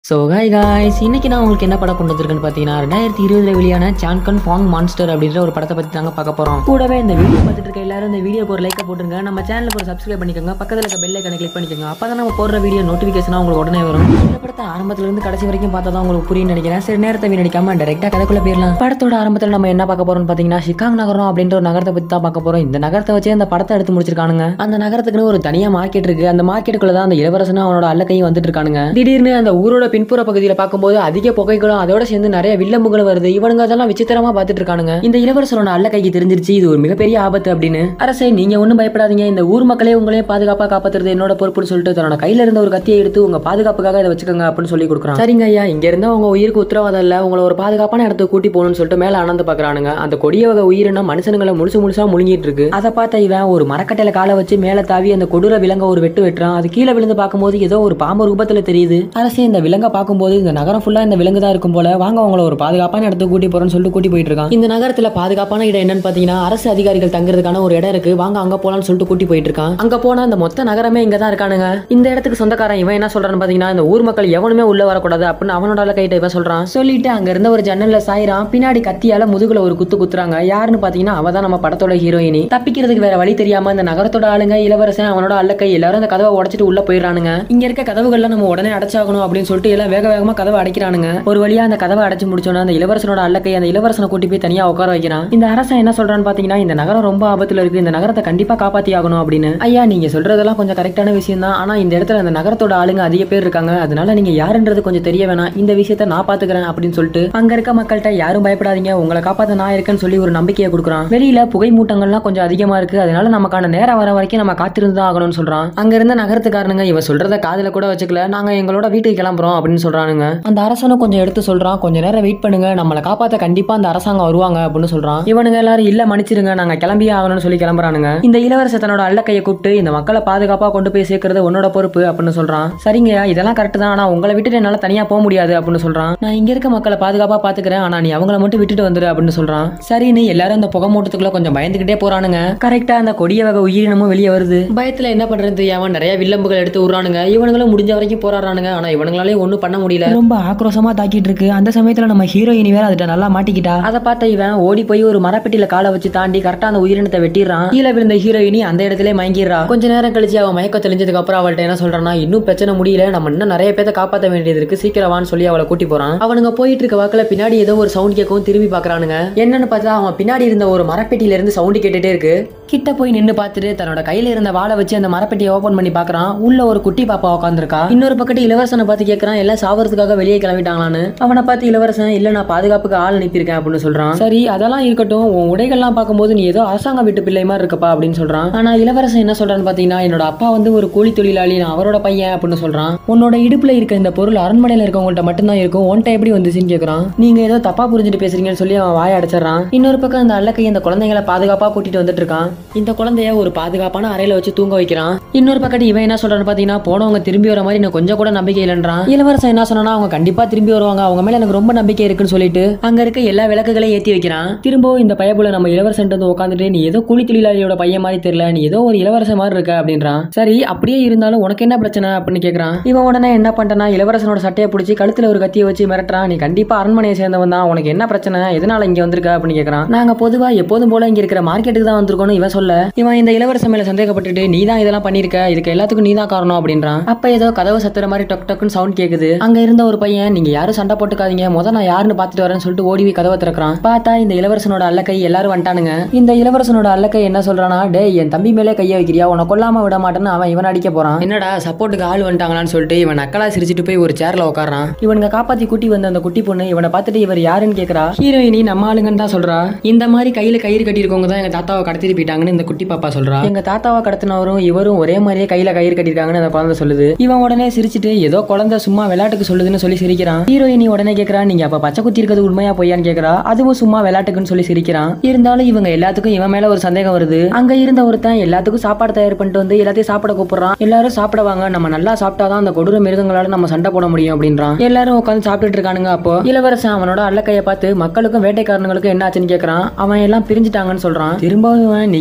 so hi guys இன்னைக்கு நான் உங்களுக்கு என்ன படம் கொண்டு வந்திருக்கேன்னு பார்த்தீங்கன்னா ரெண்டாயிரத்தி இருபதுல வெளியான சான்கன் ஃபாங் மான்ஸ்டர் அப்படின்ற ஒரு படத்தை பற்றி தாங்க பார்க்க போகிறோம் கூடவே இந்த வீடியோ பார்த்துட்டு இருக்க எல்லாரும் இந்த வீடியோக்கு ஒரு லைக்கை போட்டுருங்க நம்ம சேனலுக்கு ஒரு சப்ஸ்கிரைப் பண்ணிக்கோங்க பக்கத்தில் இருக்க பெல் ஐக்கனை கிளிக் பண்ணிக்கோங்க அப்போ தான் நம்ம போடுற வீடியோ நோட்டிஃபிகேஷனாக உங்களுக்கு உடனே வரும் இந்த படத்தை ஆரம்பத்துல இருந்து கடைசி வரைக்கும் பார்த்தா தான் உங்களுக்கு புரியும் நினைக்கிறேன் சரி நேரத்தை வீணடிக்காம டேரெக்டாக கதைக்குள்ள போயிடலாம் படத்தோட ஆரம்பத்தில் நம்ம என்ன பார்க்க போறோம்னு பார்த்தீங்கன்னா ஷிகாங் நகரம் அப்படின்ற ஒரு நகரத்தை பற்றி தான் பார்க்க போகிறோம் இந்த நகரத்தை வச்சு அந்த படத்தை எடுத்து முடிச்சிருக்கானுங்க அந்த நகரத்துக்குன்னு ஒரு தனியாக மார்க்கெட் இருக்கு அந்த மார்க்கெட்டுக்குள்ள தான் அந்த இளவரசனும் அவனோட அல்லக்கையும் வந்துட்டு இருக்கானுங்க திடீர்னு அந்த ஊரோட பின்புற பகுதியில் பார்க்கும்போது அதிக புகைகளும் அதோட சேர்ந்து நிறைய வில்லம்புகளும் வருது இவனுங்க அதெல்லாம் விசித்திரமா பார்த்துட்டு இருக்கானுங்க இந்த இளவரசரோட அல்ல கைக்கு தெரிஞ்சிருச்சு இது ஒரு மிகப்பெரிய ஆபத்து அப்படின்னு அரசே நீங்க ஒன்றும் பயப்படாதீங்க இந்த ஊர் மக்களே உங்களையும் பாதுகாப்பா காப்பாத்துறது என்னோட பொறுப்புன்னு சொல்லிட்டு தன்னோட கையில இருந்த ஒரு கத்தியை எடுத்து உங்க பாதுகாப்புக்காக இதை வச்சுக்கோங்க அப்படின்னு சொல்லி கொடுக்குறான் சரிங்க ஐயா இங்க இருந்தா உங்க உயிருக்கு உத்தரவாதம் இல்ல உங்களை ஒரு பாதுகாப்பான இடத்துக்கு கூட்டி போகணும்னு சொல்லிட்டு மேல ஆனந்து பாக்குறானுங்க அந்த கொடிய வகை உயிரின மனுஷனுங்களை முழுசு முழுசா முழுங்கிட்டு இருக்கு அதை பார்த்த இவன் ஒரு மரக்கட்டையில காலை வச்சு மேல தாவி அந்த கொடூர விலங்க ஒரு வெட்டு வெட்டுறான் அது கீழே விழுந்து பார்க்கும்போது ஏதோ ஒரு பாம்பு ரூபத்துல தெரியுது அரசே இந்த விலங்க பார்க்கும்போது இந்த நகரம் ஃபுல்லா இந்த விலங்கு தான் இருக்கும் போல வாங்க உங்களை ஒரு பாதுகாப்பான இடத்துக்கு கூட்டி போறேன்னு சொல்லிட்டு கூட்டி போயிட்டு இருக்கான் இந்த நகரத்துல பாதுகாப்பான இடம் என்னன்னு பாத்தீங்கன்னா அரசு அதிகாரிகள் தங்குறதுக்கான ஒரு இடம் இருக்கு வாங்க அங்க போலாம்னு சொல்லிட்டு கூட்டி போயிட்டு இருக்கான் அங்க போனா இந்த மொத்த நகரமே இங்க தான் இருக்கானுங்க இந்த இடத்துக்கு சொந்தக்காரன் இவன் என்ன சொல்றான்னு பாத்தீங்கன்னா இந்த ஊர் மக்கள் எவனுமே உள்ள வரக்கூடாது அப்படின்னு அவனோட கைட்ட இவன் சொல்றான் சொல்லிட்டு அங்க இருந்த ஒரு ஜன்னல்ல சாயிரான் பின்னாடி கத்தியால முதுகுல ஒரு குத்து குத்துறாங்க யாருன்னு பாத்தீங்கன்னா அவ தான் நம்ம படத்தோட ஹீரோயினி தப்பிக்கிறதுக்கு வேற வழி தெரியாம இந்த நகரத்தோட ஆளுங்க இளவரசன் அவனோட அல்லக்கை எல்லாரும் அந்த கதவை உடைச்சிட்டு உள்ள போயிடுறானுங்க இங்க இருக்க கதவுகள்லாம் நம்ம உடனே அடைச்சாகணும் அப்படின்னு சொல்லிட்டு எல்லாம் வேக வேகமா கதவை அடைக்கிறானுங்க ஒரு வழியா அந்த கதவை அடைச்சு முடிச்சோன்னா அந்த இளவரசனோட அல்லக்கை அந்த இளவரசனை கூட்டி போய் தனியா உட்கார வைக்கிறான் இந்த அரசன் என்ன சொல்றான்னு பாத்தீங்கன்னா இந்த நகரம் ரொம்ப ஆபத்துல இருக்கு இந்த நகரத்தை கண்டிப்பா காப்பாத்தி ஆகணும் அப்படின்னு ஐயா நீங்க சொல்றதெல்லாம் கொஞ்சம் கரெக்டான விஷயம் தான் ஆனா இந்த இடத்துல அந்த நகரத்தோட ஆளுங்க அதிக பேர் இருக்காங்க அதனால நீங்க யாருன்றது கொஞ்சம் தெரிய வேணாம் இந்த விஷயத்த நான் பாத்துக்கிறேன் அப்படின்னு சொல்லிட்டு அங்க இருக்க மக்கள்கிட்ட யாரும் பயப்படாதீங்க உங்களை காப்பாத்த நான் இருக்கேன்னு சொல்லி ஒரு நம்பிக்கையை கொடுக்குறான் வெளியில புகை மூட்டங்கள்லாம் கொஞ்சம் அதிகமா இருக்கு அதனால நமக்கான நேரம் வர வரைக்கும் நம்ம காத்திருந்து தான் ஆகணும்னு சொல்றான் அங்க இருந்த நகரத்துக்காரனுங்க இவன் சொல்றத காதுல கூட வச்சுக்கல நாங்க எங்களோட வீட்டுக்கு கிளம்புறோம் அப்படின்னு சொல்றானுங்க அந்த அரசனும் கொஞ்சம் எடுத்து சொல்றான் கொஞ்ச நேரம் வெயிட் பண்ணுங்க நம்மளை காப்பாத்த கண்டிப்பா அந்த அரசாங்கம் வருவாங்க அப்படின்னு சொல்றான் இவனுங்க எல்லாரும் இல்ல மன்னிச்சிருங்க நாங்க கிளம்பியே ஆகணும்னு சொல்லி கிளம்புறானுங்க இந்த இளவரச தன்னோட அல்லக்கையை கூப்பிட்டு இந்த மக்களை பாதுகாப்பா கொண்டு போய் சேர்க்கறது உன்னோட பொறுப்பு அப்படின்னு சொல்றான் சரிங்க இதெல்லாம் கரெக்ட் தான் ஆனா உங்களை விட்டுட்டு என்னால தனியா போக முடியாது அப்படின்னு சொல்றான் நான் இங்க இருக்க மக்களை பாதுகாப்பா பாத்துக்கிறேன் ஆனா நீ அவங்கள மட்டும் விட்டுட்டு வந்துரு அப்படின்னு சொல்றான் சரின்னு எல்லாரும் அந்த புகை மூட்டத்துக்குள்ள கொஞ்சம் பயந்துகிட்டே போறானுங்க கரெக்டா அந்த கொடிய வகை உயிரினமும் வெளியே வருது பயத்துல என்ன பண்றது தெரியாம நிறைய வில்லம்புகள் எடுத்து விடுறானுங்க இவனுங்களும் முடிஞ்ச வரைக்கும் போராடுறானுங்க ஆனா இவனுங்களாலே ஒண்ணும் பண்ண முடியல ரொம்ப ஆக்ரோஷமா தாக்கிட்டு இருக்கு அந்த சமயத்துல நம்ம ஹீரோயினி வேற அதுட்ட நல்லா மாட்டிக்கிட்டா அதை பார்த்த இவன் ஓடி போய் ஒரு மரப்பெட்டியில காலை வச்சு தாண்டி கரெக்டா அந்த உயிரினத்தை வெட்டிடுறான் கீழே விழுந்த ஹீரோயினி அந்த இடத்துல மயங்கிடுறா கொஞ்ச நேரம் கழிச்சு அவன் மயக்கம் தெளிஞ்சதுக்கு அப்புறம் அவள்கிட்ட என்ன சொல்றான்னா இன்னும் பிரச்சனை முடியல நம்ம இன்னும் நிறைய பேத்த காப்பாத்த வேண்டியது இருக்கு சீக்கிரம் வான்னு சொல்லி அவளை கூட்டி போறான் அவனுங்க போயிட்டு இருக்க வாக்குல பின்னாடி ஏதோ ஒரு சவுண்ட் கேட்கவும் திரும்பி பாக்குறானுங்க என்னன்னு பார்த்தா அவன் பின்னாடி இருந்த ஒரு மரப்பெட்டியில இருந்து சவுண்ட் கேட்டுட்டே இருக்கு கிட்ட போய் நின்னு பார்த்துட்டு தன்னோட கையில இருந்த வாளை வச்சு அந்த மரப்பெட்டியை ஓபன் பண்ணி பாக்குறான் உள்ள ஒரு குட்டி பாப்பா உட்காந்துருக்கா இன்னொரு பக்கத்து இளவரசனை பார்த்து கேட்கறான் எல்லாம் சாவறதுக்காக வெளியே கிளம்பிட்டாங்களான்னு அவனை பார்த்து இளவரசன் இல்ல நான் பாதுகாப்புக்கு ஆள் அனுப்பியிருக்கேன் அப்படின்னு சொல்றான் சரி அதெல்லாம் இருக்கட்டும் உன் உடைகள்லாம் பார்க்கும்போது நீ ஏதோ அரசாங்க வீட்டு பிள்ளை மாதிரி இருக்கப்பா அப்படின்னு சொல்றான் ஆனா இளவரசன் என்ன சொல்றான்னு பாத்தீங்கன்னா என்னோட அப்பா வந்து ஒரு கூலி தொழிலாளி நான் அவரோட பையன் அப்படின்னு சொல்றான் உன்னோட இடுப்புல இருக்க இந்த பொருள் அரண்மனையில இருக்கவங்கள்ட்ட மட்டும்தான் இருக்கும் உன்ட்ட எப்படி வந்துச்சுன்னு கேக்குறான் நீங்க ஏதோ தப்பா புரிஞ்சுட்டு பேசுறீங்கன்னு சொல்லி அவன் வாய அடைச்சிடறான் இன்னொரு பக்கம் அந்த அல்லக்கை இந்த குழந்தைங்களை பாதுகாப்பா கூட்டிட்டு வந்துட்டு இருக்கான் இந்த குழந்தைய ஒரு பாதுகாப்பான அறையில வச்சு தூங்க வைக்கிறான் இன்னொரு பக்கத்து இவன் என்ன சொல்றான்னு பாத்தீங்கன்னா போனவங்க திரும்பி வர மாதிரி எனக்கு கொஞ்சம் கூட நம்பிக்கை இல்லைன்றான் இளவரசன் என்ன சொன்னா அவங்க கண்டிப்பா திரும்பி வருவாங்க அவங்க மேல எனக்கு ரொம்ப நம்பிக்கை இருக்குன்னு சொல்லிட்டு அங்க இருக்க எல்லா விளக்குகளையும் ஏத்தி வைக்கிறான் திரும்பவும் இந்த பையப்புல நம்ம இளவரசன் வந்து உட்காந்துட்டு நீ ஏதோ கூலி தொழிலாளியோட பையன் மாதிரி தெரியல நீ ஏதோ ஒரு இளவரசன் மாதிரி இருக்க அப்படின்றான் சரி அப்படியே இருந்தாலும் உனக்கு என்ன பிரச்சனை அப்படின்னு கேக்குறான் இவன் உடனே என்ன பண்றானா இளவரசனோட சட்டையை பிடிச்சி கழுத்துல ஒரு கத்தியை வச்சு மிரட்டுறான் நீ கண்டிப்பா அரண்மனையை சேர்ந்தவன் தான் உனக்கு என்ன பிரச்சனை எதனால இங்க வந்திருக்க அப்படின்னு கேக்குறான் நாங்க பொதுவா எப்போதும் போல இங்க இருக்கிற மார்க்கெட்டுக்கு தான் வந்திருக்கோம்னு இவன் சொல்ல இவன் இந்த இளவரசன் மேல சந்தேகப்பட்டுட்டு நீ தான் இதெல்லாம் பண்ணிருக்க இதுக்கு எல்லாத்துக்கும் நீ தான் காரணம் அப்படின்றான் அப்ப ஏதோ கதவு சத்துற மாதிரி டொக் டக்குன்னு சவுண்ட் கேக்குது அங்க இருந்த ஒரு பையன் நீங்க யாரும் சண்டை போட்டுக்காதீங்க முத நான் யாருன்னு பாத்துட்டு வரேன்னு சொல்லிட்டு ஓடி போய் கதவை திறக்கிறான் பார்த்தா இந்த இளவரசனோட அல்லக்கை எல்லாரும் வந்துட்டானுங்க இந்த இளவரசனோட அல்லக்கை என்ன சொல்றானா டேய் என் தம்பி மேலே கைய வைக்கிறியா உன கொல்லாம விட மாட்டேன்னு அவன் இவன் அடிக்க போறான் என்னடா சப்போர்ட்டுக்கு ஆள் வந்துட்டாங்களான்னு சொல்லிட்டு இவன் நக்கலா சிரிச்சிட்டு போய் ஒரு சேர்ல உட்காரான் இவனுங்க காப்பாத்தி கூட்டி வந்த அந்த குட்டி பொண்ணு இவனை பார்த்துட்டு இவர் யாருன்னு கேக்குறா ஹீரோயினி நம்ம ஆளுங்கன்னு தான் சொல்றா இந்த மாதிரி கையில கயிறு கட்டியிருக்கவங்க தான் எங்க தாத்தாவை கடத்திட்டு போயிட்டாங்கன்னு இந்த குட்டி பாப்பா சொல்றா எங்க தாத்தாவை கடத்தினவரும் இவரும் ஒரே மாதிரியே கையில கயிறு கட்டியிருக்காங்கன்னு அந்த குழந்தை சொல்லுது இவன் உடனே சிரிச்சிட்டு ஏதோ குழந்தை சும்மா விளையாட்டுக்கு சொல்லுதுன்னு சொல்லி சிரிக்கிறான் ஹீரோயினி உடனே கேக்குறா நீங்க அப்ப பச்சை குத்தி இருக்கிறது உண்மையா பொய்யான்னு கேக்குறா அதுவும் சும்மா விளையாட்டுக்குன்னு சொல்லி சிரிக்கிறான் இருந்தாலும் இவங்க எல்லாத்துக்கும் இவன் மேல ஒரு சந்தேகம் வருது அங்க இருந்த ஒருத்தன் எல்லாத்துக்கும் சாப்பாடு தயார் பண்ணிட்டு வந்து எல்லாத்தையும் சாப்பிட கூப்பிடுறான் எல்லாரும் சாப்பிடுவாங்க நம்ம நல்லா சாப்பிட்டாதான் அந்த கொடூர மிருகங்களால நம்ம சண்டை போட முடியும் அப்படின்றான் எல்லாரும் உட்காந்து சாப்பிட்டுட்டு இருக்கானுங்க அப்போ இளவரசன் அவனோட அல்லக்கைய பார்த்து மக்களுக்கும் வேட்டைக்காரனுங்களுக்கும் என்ன ஆச்சுன்னு கேக்குறான் அவன் எல்லாம் பிரிஞ்சுட்டாங்கன்னு சொல்றான் திரும்பவும் இவன், நீங்க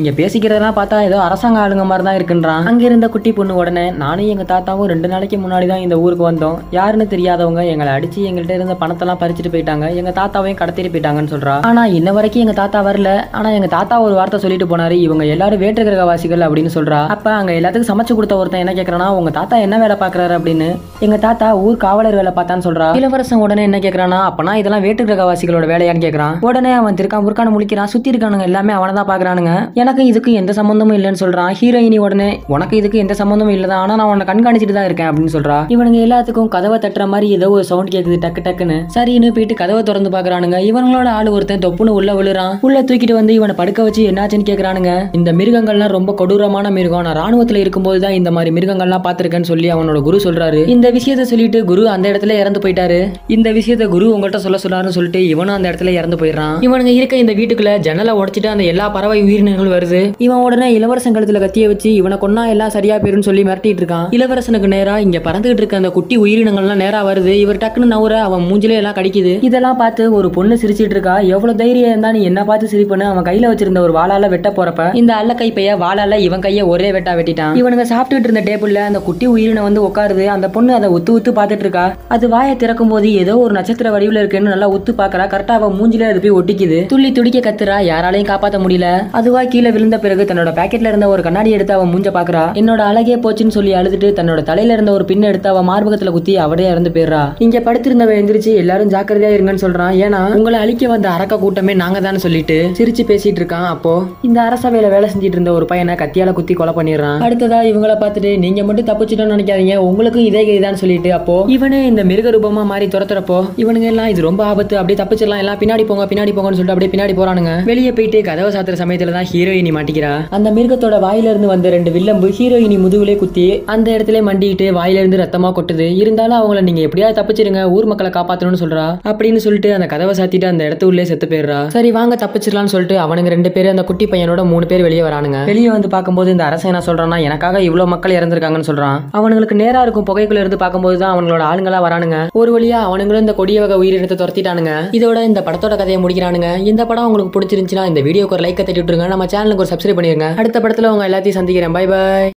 நீங்க பேசிக்கிறதெல்லாம் பார்த்தா ஏதோ அரசாங்க ஆளுங்க மாதிரி தான் இருக்குன்றான் அங்க இருந்த குட்டி பொண்ணு உடனே நானும் எங்க தாத்தாவும் ரெண்டு நாளைக்கு முன்னாடி தான் இந்த ஊருக்கு வந்தோம் யாருன்னு தெரியாதவங்க எங்களை அடிச்சு எங்கள்கிட்ட இருந்த பணத்தெல்லாம் பறிச்சுட்டு போயிட்டாங்க எங்க தாத்தாவையும் கடத்திட்டு போயிட்டாங்கன்னு சொல்றா ஆனா இன்ன வரைக்கும் எங்க தாத்தா வரல ஆனா எங்க தாத்தா ஒரு வார்த்தை சொல்லிட்டு போனாரு இவங்க எல்லாரும் வேற்று கிரகவாசிகள் அப்படின்னு சொல்றா அப்ப அங்க எல்லாத்துக்கும் சமைச்சு கொடுத்த ஒருத்தன் என்ன கேக்குறானா உங்க தாத்தா என்ன வேலை பாக்குறாரு அப்படின்னு எங்க தாத்தா ஊர் காவலர் வேலை பார்த்தான்னு சொல்றா இளவரசன் உடனே என்ன கேக்குறானா அப்பனா இதெல்லாம் வேற்று கிரகவாசிகளோட வேலையான்னு கேக்குறான் உடனே அவன் திருக்கான் முறுக்கான முழிக்கிறான் சுத்தி இருக்கானுங்க எல்லாமே அவனை தான் பாக்குறானுங்க எனக்கு இதுக்கு எந்த சம்பந்தமும் இல்லைன்னு சொல்றான் ஹீரோயினி உடனே உனக்கு இதுக்கு எந்த சம்பந்தமும் இல்லதான் ஆனா நான் உன்னை கண்காணிச்சிட்டு தான் இருக்கேன் அப்படின்னு சொல்றா இவனுங்க எல்லாத்துக்கும் கதவை தட்டுற மாதிரி ஏதோ ஒரு சவுண்ட் கேக்குது டக்கு டக்குன்னு சரின்னு போயிட்டு கதவை திறந்து பாக்குறானுங்க இவங்களோட ஆளு ஒருத்தன் தொப்புன்னு உள்ள விழுறான் உள்ள தூக்கிட்டு வந்து இவனை படுக்க வச்சு என்னாச்சுன்னு கேக்குறானுங்க இந்த மிருகங்கள்லாம் ரொம்ப கொடூரமான மிருகம் நான் ராணுவத்துல இருக்கும்போது தான் இந்த மாதிரி மிருகங்கள்லாம் பார்த்திருக்கேன்னு சொல்லி அவனோட குரு சொல்றாரு இந்த விஷயத்த சொல்லிட்டு குரு அந்த இடத்துல இறந்து போயிட்டாரு இந்த விஷயத்த குரு உங்கள்கிட்ட சொல்ல சொல்லாருன்னு சொல்லிட்டு இவனும் அந்த இடத்துல இறந்து போயிடுறான் இவனுங்க இருக்க இந்த வீட்டுக்குள்ள ஜன்னலை உடைச்சிட்டு அந்த எல்லா பறவை உயிரினங்களும் வருது இவன் உடனே இளவரசன் கழுத்துல கத்திய வச்சு இவனை கொன்னா எல்லாம் சரியா போயிருன்னு சொல்லி மிரட்டிட்டு இருக்கான் இளவரசனுக்கு நேரா இங்க பறந்துகிட்டு இருக்க அந்த குட்டி உயிரினங்கள்லாம் நேரா வருது இவர் டக்குன்னு நவுற அவன் மூஞ்சிலே எல்லாம் கடிக்குது இதெல்லாம் பார்த்து ஒரு பொண்ணு சிரிச்சிட்டு இருக்கா எவ்வளவு தைரியம் இருந்தா நீ என்ன பார்த்து சிரிப்புன்னு அவன் கையில வச்சிருந்த ஒரு வாளால வெட்ட போறப்ப இந்த அல்ல கை பைய வாளால இவன் கைய ஒரே வெட்டா வெட்டிட்டான் இவனுங்க சாப்பிட்டுட்டு இருந்த டேபிள்ல அந்த குட்டி உயிரினம் வந்து உட்காருது அந்த பொண்ணு அதை உத்து உத்து பார்த்துட்டு இருக்கா அது வாயை திறக்கும் போது ஏதோ ஒரு நட்சத்திர வடிவுல இருக்குன்னு நல்லா உத்து பாக்குறா கரெக்டா அவன் மூஞ்சில அது போய் ஒட்டிக்குது துள்ளி துடிக்க கத்துறா யாராலையும் காப்பாத்த முடியல அதுவா கீழே விழுந்த பிறகு தன்னோட பாக்கெட்ல இருந்த ஒரு கண்ணாடி எடுத்து அவன் மூஞ்ச பாக்குறா என்னோட அழகே போச்சுன்னு சொல்லி அழுதுட்டு தன்னோட தலையில இருந்த ஒரு பின் எடுத்து அவ மார்பகத்துல குத்தி அவடே இறந்து போயிடுறா இங்க படுத்திருந்தவ எந்திரிச்சு எல்லாரும் ஜாக்கிரதையா இருங்கன்னு சொல்றான் ஏன்னா உங்களை அழிக்க வந்த அரக்க கூட்டமே நாங்க தான் சொல்லிட்டு சிரிச்சு பேசிட்டு இருக்கான் அப்போ இந்த அரசவையில வேலை செஞ்சுட்டு இருந்த ஒரு பையனை கத்தியால குத்தி கொலை பண்ணிடுறான் அடுத்ததா இவங்கள பார்த்துட்டு நீங்க மட்டும் தப்பிச்சிட்டோம்னு நினைக்காதீங்க உங்களுக்கும் இதே கைதான் சொல்லிட்டு அப்போ இவனே இந்த மிருக ரூபமா மாறி துரத்துறப்போ இவனுங்க எல்லாம் இது ரொம்ப ஆபத்து அப்படியே தப்பிச்சிடலாம் எல்லாம் பின்னாடி போங்க பின்னாடி போங்கன்னு சொல்லிட்டு அப்படியே பின்னாடி போறானுங்க வெளியே போயிட்டு கதவை சாத்துற சமயத்துல தான் ஹீரோயினி மாட்டிக்கிறா அந்த மிருகத்தோட வாயில இருந்து வந்த ரெண்டு வில்லம்பு ஹீரோயினி முதுகுலே குத்தி அந்த இடத்துல மண்டிட்டு வாயில இருந்து ரத்தமா கொட்டுது இருந்தாலும் அவங்கள நீங்க எப்படியாவது தப்பிச்சிருங்க ஊர் மக்களை காப்பாத்தணும்னு சொல்றா அப்படின்னு சொல்லிட்டு அந்த கதவை சாத்திட்டு அந்த இடத்து உள்ளே செத்து போயிடுறா சரி வாங்க தப்பிச்சிடலாம்னு சொல்லிட்டு அவனுங்க ரெண்டு பேரும் அந்த குட்டி பையனோட மூணு பேர் வெளியே வரானுங்க வெளியே வந்து பார்க்கும்போது இந்த அரசன் என்ன சொல்றான்னா எனக்காக இவ்வளவு மக்கள் இறந்திருக்காங்கன்னு சொல்றான் அவனுங்களுக்கு நேரா இருக்கும் புகைக்குள்ள இருந்து பார்க்கும்போது தான் அவங்களோட ஆளுங்களா வரானுங்க ஒரு வழியா அவனுங்களும் இந்த கொடிய வகை உயிரினத்தை துரத்திட்டானுங்க இதோட இந்த படத்தோட கதையை முடிக்கிறானுங்க இந்த படம் உங்களுக்கு பிடிச்சிருந்துச்சுன்னா இந்த வீடியோக்கு ஒரு லைக்கை தட்டி விட்டுருங்க நம்ம சேனலுக்கு ஒரு சப்ஸ்கிரைப் பண்ணிருங்க அடுத்த படத்துல உங்க எல்லாத்தையும் சந்திக்கிறேன் பை பை